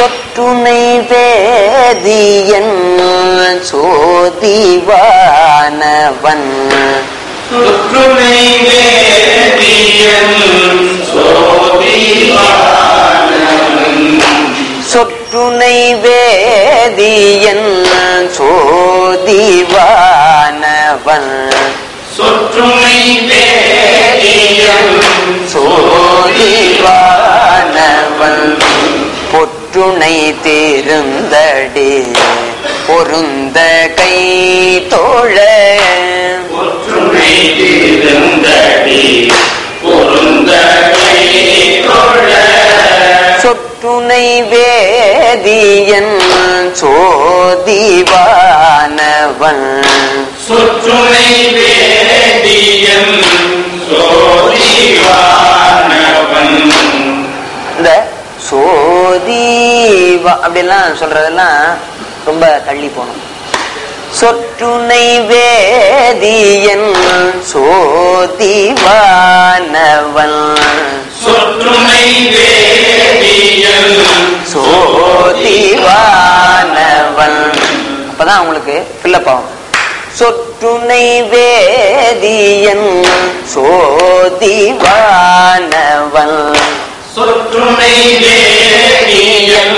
சொற்றுனை வேதியன் சோதிவானவன் சுற்றுனை வேதியன் சோதிவானவன் சொற்றுனை வேதியன் சோதிவானவன் சொற்றுனை வேதியன் சோதிவானவன் பொற்றுனை திருந்தடி பொருந்த கை தோழ ஒற்றுமை திருந்தடி பொருந்த கை தொழ சொற்றுனை வேதியன் சோதிவானவன் சொற்றுனை வேதியன் சோதிவானவன் இந்த சோதிவா அப்படிலாம் சொல்றதெல்லாம் ரொம்ப தள்ளி போகணும் சொற்றுனை வேதியன் சோதிவானவன் சொற்றுனை வேதியன் சோதிவானவன் அப்பதான் உங்களுக்கு ஃபில்லப் ஆகும் சொற்றுனை வேதியன் சோதிவானவன் சொற்றுனை வேதியன்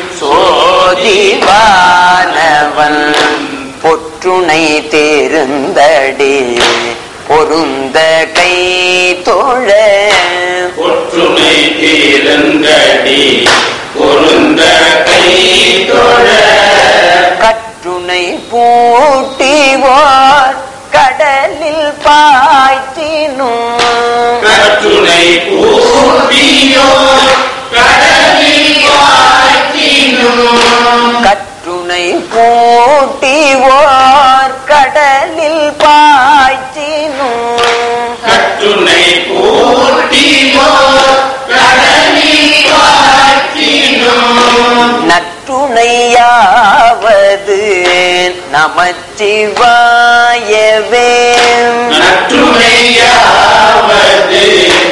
சோதிவானவன் பொற்றுனை தேர்ந்தடி பொருந்த கை தோழ ஒற்றுமை தீரந்தடி பொருந்த கை தொழ கற்றுனை பூட்டிவோர் கடலில் பாய்த்தினும் கற்றுனை பூட்டியோ கடலில் வாழ்த்தினும் கற்றுனை பூட்டிவோர் கடலில் பாய்ச்சினும் கற்றுனை பூட்டியோ கடலில் வாழ்த்தினும் நற்றுணையாவது நமச்சிவாயவே நற்றுணையாவது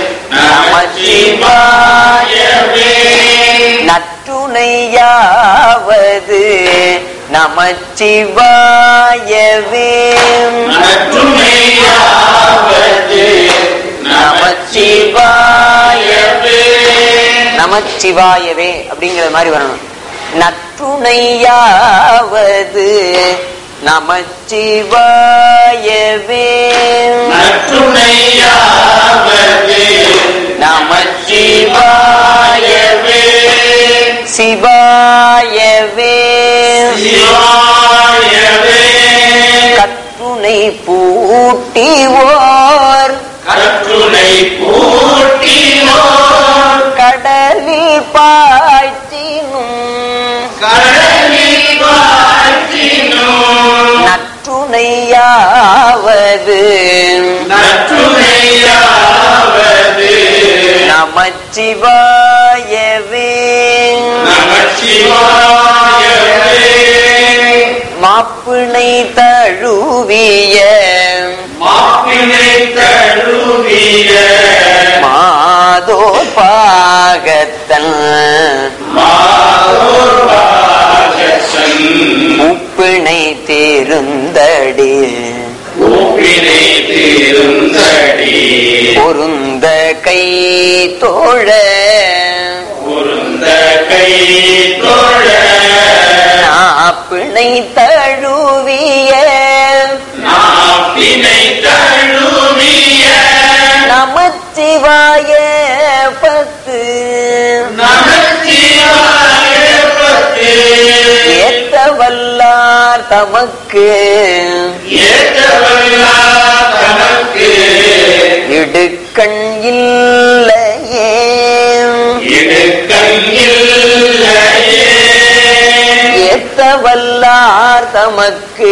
நமச்சிவாயவே நற்றுணையாவது நமச்சிவாயவே நற்றுணையாவது நமச்சிவாயவே நமச்சிவாயவே அப்படிங்கிற மாதிரி வரணும் நற்றுணையாவது நமச்சிவாயவே நற்றுணையாவது நமச்சிவாயவே சிவாயவே சிவாயவே கற்றுனை பூட்டிவோர் கற்றுணை பூட்டினோர் கடலில் பாய்ச்சினும் கடலில் வாழ்த்தினோர் நற்றுணையாவது நற்றுணையாவது நமச்சிவாயவே நமச்சிவாயவே மாப்பிணை தழுவிய மாப்பினை தழுவிய மாதோர் பாகத்தன் மாதோர் பாகசன் உப்பிணை தேருந்தடி ஊப்பினை திருந்தடி பொருந்த கை தோழ பொருந்த கை தோழ நாப்பிணை தழுவிய நாப்பினை தழுவிய நமச்சிவாய பத்து நமச்சிவாய பத்து ஏத்த வல்லார் தமக்கு ஏற்றவல்லா தனக்கு இடுக்கண் இல்லையே இடுக்கண் இல்லையே ஏத்த வல்லார் தமக்கு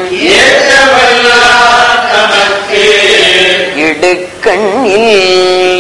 ஏற்றவல்லா தனக்கு இடுக்கண் இல்லையே